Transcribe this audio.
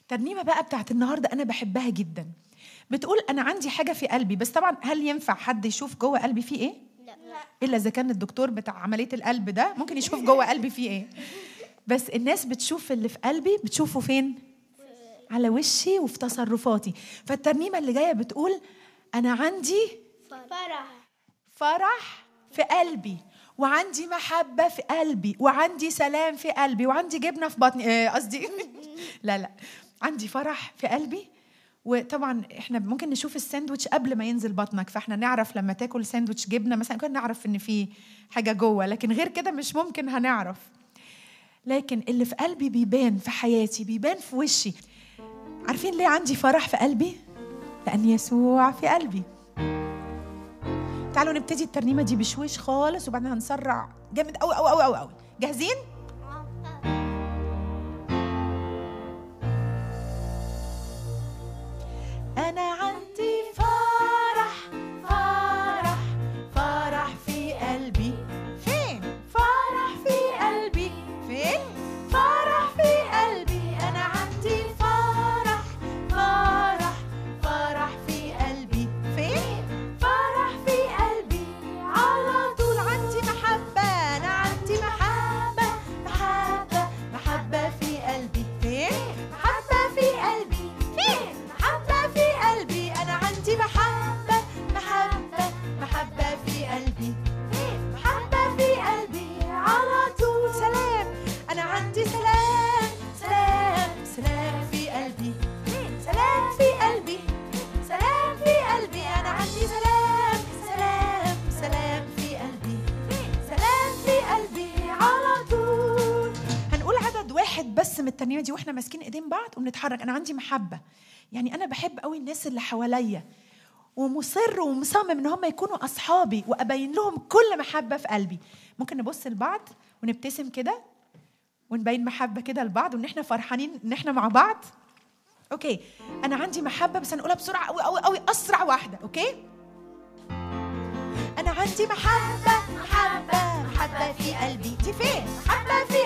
الترنيمه بقى بتاعت النهارده انا بحبها جدا بتقول انا عندي حاجه في قلبي بس طبعا هل ينفع حد يشوف جوه قلبي فيه ايه لا الا اذا كان الدكتور بتاع عمليه القلب ده ممكن يشوف جوه قلبي فيه ايه بس الناس بتشوف اللي في قلبي بتشوفه فين على وشي وفي تصرفاتي فالترنيمه اللي جايه بتقول انا عندي فرح فرح في قلبي وعندي محبة في قلبي وعندي سلام في قلبي وعندي جبنة في بطني آه، قصدي لا لا عندي فرح في قلبي وطبعا احنا ممكن نشوف الساندوتش قبل ما ينزل بطنك فاحنا نعرف لما تاكل ساندوتش جبنة مثلا ممكن نعرف ان في حاجة جوه لكن غير كده مش ممكن هنعرف لكن اللي في قلبي بيبان في حياتي بيبان في وشي عارفين ليه عندي فرح في قلبي؟ لأن يسوع في قلبي تعالوا نبتدي الترنيمه دي بشويش خالص وبعدين هنسرع جامد قوي قوي قوي قوي قوي جاهزين انا عندي فرح فرح فرح في قلبي فين فرح في قلبي فين فرح في قلبي انا عندي فرح فرح فرح في قلبي فين فرح في قلبي على طول عندي محبة أنا عندي محبة محبة محبة في قلبي فين محبة في قلبي فين محبة في قلبي أنا عندي محبة محبة محبة في قلبي فين محبة في قلبي على طول سلام أنا عندي سلام سلام سلام في قلبي سلام في قلبي سلام في قلبي أنا عندي سلام سلام سلام في قلبي سلام في قلبي على طول هنقول عدد واحد بس من الترنيمة دي واحنا ماسكين ايدين بعض وبنتحرك أنا عندي محبة يعني أنا بحب قوي الناس اللي حواليا ومصر ومصمم ان هم يكونوا اصحابي وابين لهم كل محبه في قلبي ممكن نبص لبعض ونبتسم كده ونبين محبه كده لبعض وان احنا فرحانين ان احنا مع بعض اوكي انا عندي محبه بس هنقولها بسرعه قوي قوي قوي اسرع واحده اوكي انا عندي محبه محبه محبه في قلبي دي فين محبه في